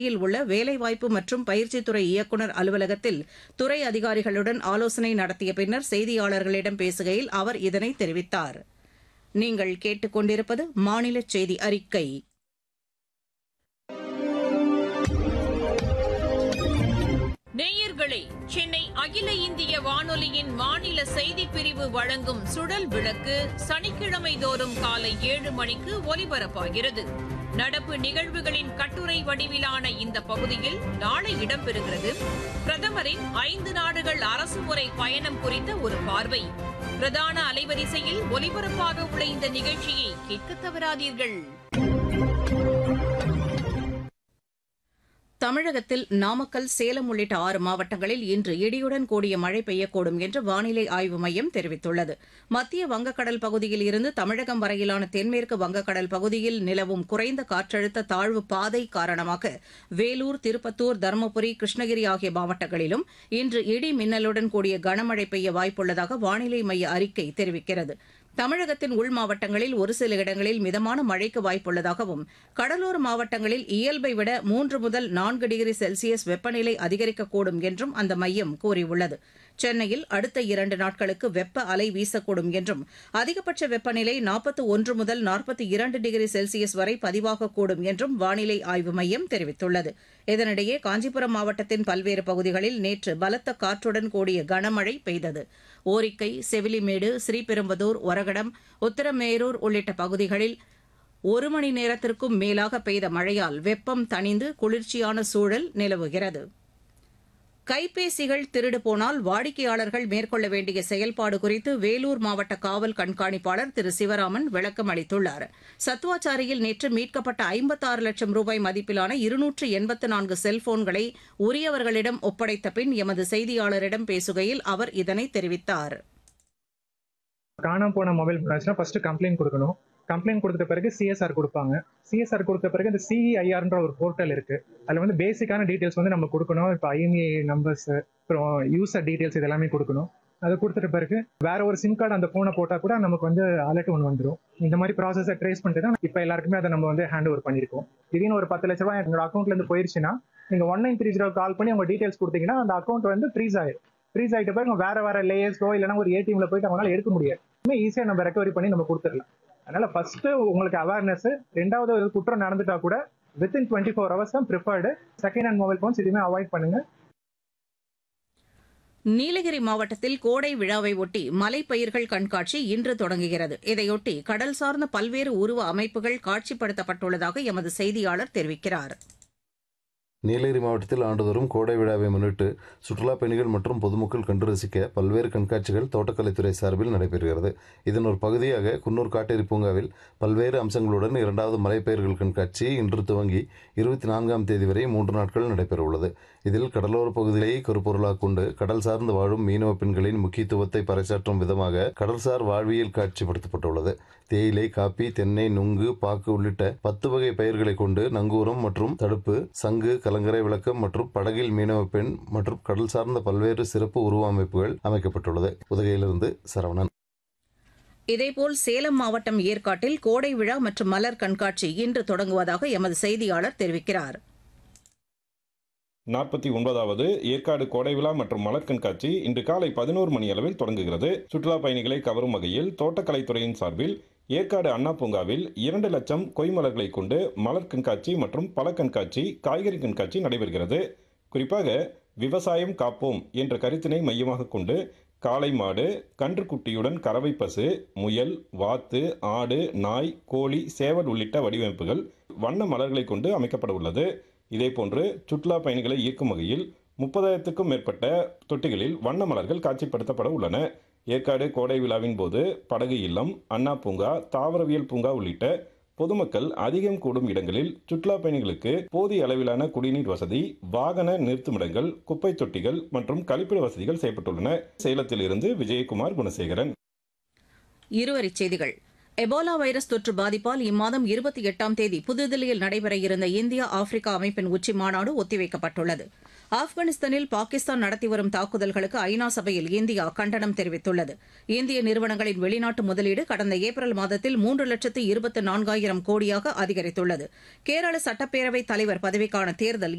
யில் உள்ள வேலைவாய்ப்பு மற்றும் பயிற்சித்துறை இயக்குநர் அலுவலகத்தில் துறை அதிகாரிகளுடன் ஆலோசனை நடத்திய பின்னர் செய்தியாளர்களிடம் பேசுகையில் அவர் இதனை தெரிவித்தார் நீங்கள் கேட்டுக்கொண்டிருப்பது மாநில செய்தி அறிக்கை நேயர்களே சென்னை அகில இந்திய வானொலியின் மாநில செய்திப் பிரிவு வழங்கும் சுழல் விளக்கு சனிக்கிழமை தோறும் காலை ஏழு மணிக்கு ஒலிபரப்பாகிறது நடப்பு நிகழ்வுகளின் கட்டுரை வடிவிலான இந்த பகுதியில் நாளை இடம்பெறுகிறது பிரதமரின் ஐந்து நாடுகள் அரசுமுறை பயணம் குறித்த ஒரு பார்வை பிரதான அலைவரிசையில் ஒலிபரப்பாக உள்ள இந்த நிகழ்ச்சியை கேட்க தவறாதீர்கள் தமிழகத்தில் நாமக்கல் சேலம் உள்ளிட்ட ஆறு மாவட்டங்களில் இன்று இடியுடன் கூடிய மழை பெய்யக்கூடும் என்று வானிலை ஆய்வு மையம் தெரிவித்துள்ளது மத்திய வங்கக்கடல் பகுதியில் இருந்து தமிழகம் வரையிலான தென்மேற்கு வங்கக்கடல் பகுதியில் நிலவும் குறைந்த காற்றழுத்த தாழ்வு பாதை காரணமாக வேலூர் திருப்பத்தூர் தருமபுரி கிருஷ்ணகிரி ஆகிய மாவட்டங்களிலும் இன்று இடி மின்னலுடன் கூடிய கனமழை பெய்ய வாய்ப்புள்ளதாக வானிலை மைய அறிக்கை தெரிவிக்கிறது தமிழகத்தின் உள் மாவட்டங்களில் ஒரு சில இடங்களில் மிதமான மழைக்கு வாய்ப்புள்ளதாகவும் கடலோர மாவட்டங்களில் இயல்பை விட மூன்று முதல் நான்கு டிகிரி செல்சியஸ் வெப்பநிலை அதிகரிக்கக்கூடும் என்றும் அந்த மையம் கூறியுள்ளது சென்னையில் அடுத்த இரண்டு நாட்களுக்கு வெப்ப அலை வீசக்கூடும் என்றும் அதிகபட்ச வெப்பநிலை நாற்பத்தி ஒன்று முதல் நாற்பத்தி இரண்டு டிகிரி செல்சியஸ் வரை பதிவாகக்கூடும் என்றும் வானிலை ஆய்வு மையம் தெரிவித்துள்ளது இதனிடையே காஞ்சிபுரம் மாவட்டத்தின் பல்வேறு பகுதிகளில் நேற்று பலத்த காற்றுடன் கூடிய கனமழை பெய்தது ஓரிக்கை செவிலிமேடு ஸ்ரீபெரும்புதூர் ஒரகடம் உத்தரமேரூர் உள்ளிட்ட பகுதிகளில் ஒரு மணி நேரத்திற்கும் மேலாக பெய்த மழையால் வெப்பம் தணிந்து குளிர்ச்சியான சூழல் நிலவுகிறது கைபேசிகள் திருடு போனால் வாடிக்கையாளர்கள் மேற்கொள்ள வேண்டிய செயல்பாடு குறித்து வேலூர் மாவட்ட காவல் கண்காணிப்பாளர் திரு சிவராமன் விளக்கம் அளித்துள்ளார் சத்துவாச்சாரியில் நேற்று மீட்கப்பட்ட ஐம்பத்தாறு லட்சம் ரூபாய் மதிப்பிலான இருநூற்று எண்பத்து நான்கு செல்போன்களை உரியவர்களிடம் ஒப்படைத்த பின் எமது செய்தியாளரிடம் பேசுகையில் அவர் இதனை தெரிவித்தார் காணாம போன மொபைல் போனாச்சுன்னா ஃபர்ஸ்ட் கம்ப்ளைண்ட் கொடுக்கணும் கம்ப்ளைண்ட் கொடுத்த பிறகு சிஎஸ்ஆர் கொடுப்பாங்க சிஎஸ்ஆர் கொடுத்த பிறகு இந்த சிஇஐஆர்ன்ற ஒரு போர்ட்டல் இருக்கு அதுல வந்து பேசிக்கான டீடைல்ஸ் வந்து நம்ம கொடுக்கணும் இப்போ ஐஎம்ஏ நம்பர்ஸ் அப்புறம் யூசர் டீடைல்ஸ் இது எல்லாமே கொடுக்கணும் அதை கொடுத்துட்ட பிறகு வேற ஒரு சிம் கார்டு அந்த போனை போட்டா கூட நமக்கு வந்து அலர்ட் ஒன்று வந்துடும் இந்த மாதிரி ப்ராசஸை ட்ரேஸ் பண்ணிட்டு தான் இப்போ எல்லாருக்குமே அதை நம்ம வந்து ஹேண்ட் ஓவர் பண்ணியிருக்கோம் திடீர்னு ஒரு பத்து லட்ச ரூபாய் எங்களோட அக்கௌண்ட்ல இருந்து போயிருச்சுன்னா நீங்க one nine three zero call பண்ணி உங்க டீடைல்ஸ் கொடுத்தீங்கன்னா அந்த அக்கௌண்ட் வந்து ஃப்ரீஸ் ஆயிடும் ஃப்ரீஸ் ஆகிட்ட பிறகு வேற வேற லேயர்ஸோ இல்லைன்னா ஒரு ஏடிஎம்ல போயிட்டு அவங்களால எடுக்க முடியாது ஈஸியாக நம்ம ரெக்கவரி பண்ணி நம்ம கொடுத்துடலாம் அதனால ஃபர்ஸ்ட் உங்களுக்கு அவேர்னஸ் ரெண்டாவது ஒரு குற்றம் நடந்துட்டா கூட வித்தின் டுவெண்ட்டி ஃபோர் ஹவர்ஸ் தான் preferred second hand mobile phones எதுவுமே அவாய்ட் பண்ணுங்க நீலகிரி மாவட்டத்தில் கோடை விழாவை ஒட்டி மலைப்பயிர்கள் கண்காட்சி இன்று தொடங்குகிறது இதையொட்டி கடல் சார்ந்த பல்வேறு உருவ அமைப்புகள் காட்சிப்படுத்தப்பட்டுள்ளதாக எமது செய்தியாளர் தெரிவிக்கிறார் நீலகிரி மாவட்டத்தில் ஆண்டுதோறும் கோடை விழாவை முன்னிட்டு சுற்றுலா பயணிகள் மற்றும் பொதுமக்கள் கண்டு ரசிக்க பல்வேறு கண்காட்சிகள் தோட்டக்கலைத்துறை சார்பில் நடைபெறுகிறது இதன் ஒரு பகுதியாக குன்னூர் காட்டேரி பூங்காவில் பல்வேறு அம்சங்களுடன் இரண்டாவது மலைப்பயிர்கள் கண்காட்சி இன்று துவங்கி இருபத்தி நான்காம் தேதி வரை மூன்று நாட்கள் நடைபெறவுள்ளது இதில் கடலோர பகுதிகளை கருப்பொருளாக கொண்டு கடல் சார்ந்து வாழும் மீனவ பெண்களின் முக்கியத்துவத்தை பறைசாற்றும் விதமாக கடல்சார் வாழ்வியல் காட்சிப்படுத்தப்பட்டுள்ளது தேயிலை காப்பி தென்னை நுங்கு பாக்கு உள்ளிட்ட பத்து வகை பயிர்களை கொண்டு நங்கூரம் மற்றும் தடுப்பு சங்கு கலங்கரை விளக்கம் மற்றும் படகில் மீனவ பெண் மற்றும் கடல் சார்ந்த பல்வேறு சிறப்பு உருவ அமைப்புகள் அமைக்கப்பட்டுள்ளது உதகையிலிருந்து சரவணன் இதேபோல் சேலம் மாவட்டம் ஏற்காட்டில் கோடை விழா மற்றும் மலர் கண்காட்சி இன்று தொடங்குவதாக எமது செய்தியாளர் தெரிவிக்கிறார் நாற்பத்தி ஒன்பதாவது ஏற்காடு கோடை விழா மற்றும் மலர் கண்காட்சி இன்று காலை பதினோரு மணி அளவில் தொடங்குகிறது சுற்றுலா பயணிகளை கவரும் வகையில் தோட்டக்கலைத்துறையின் சார்பில் ஏற்காடு அண்ணா பூங்காவில் இரண்டு லட்சம் கொய்மலர்களை கொண்டு மலர் கண்காட்சி மற்றும் பழ கண்காட்சி காய்கறி கண்காட்சி நடைபெறுகிறது குறிப்பாக விவசாயம் காப்போம் என்ற கருத்தினை மையமாக கொண்டு காளை மாடு கன்றுக்குட்டியுடன் கறவை பசு முயல் வாத்து ஆடு நாய் கோழி சேவல் உள்ளிட்ட வடிவமைப்புகள் வண்ண மலர்களை கொண்டு அமைக்கப்பட உள்ளது இதேபோன்று சுற்றுலா பயணிகளை ஈர்க்கும் வகையில் முப்பதாயிரத்துக்கும் மேற்பட்ட தொட்டிகளில் வண்ண மலர்கள் காட்சிப்படுத்தப்பட உள்ளன ஏற்காடு கோடை விழாவின் போது படகு இல்லம் அண்ணா பூங்கா தாவரவியல் பூங்கா உள்ளிட்ட பொதுமக்கள் அதிகம் கூடும் இடங்களில் சுற்றுலா பயணிகளுக்கு போதிய அளவிலான குடிநீர் வசதி வாகன நிறுத்துமிடங்கள் குப்பை தொட்டிகள் மற்றும் கழிப்பிட வசதிகள் செய்யப்பட்டுள்ளன சேலத்தில் இருந்து விஜயகுமார் குணசேகரன் இருவரிச் செய்திகள் எபோலா வைரஸ் தொற்று பாதிப்பால் இம்மாதம் இருபத்தி எட்டாம் தேதி புதுதில்லியில் நடைபெற இருந்த இந்தியா ஆப்பிரிக்கா அமைப்பின் உச்சி மாநாடு ஒத்திவைக்கப்பட்டுள்ளது ஆப்கானிஸ்தானில் பாகிஸ்தான் நடத்தி வரும் தாக்குதல்களுக்கு ஐநா சபையில் இந்தியா கண்டனம் தெரிவித்துள்ளது இந்திய நிறுவனங்களின் வெளிநாட்டு முதலீடு கடந்த ஏப்ரல் மாதத்தில் மூன்று லட்சத்து இருபத்து நான்காயிரம் கோடியாக அதிகரித்துள்ளது கேரள சட்டப்பேரவைத் தலைவர் பதவிக்கான தேர்தல்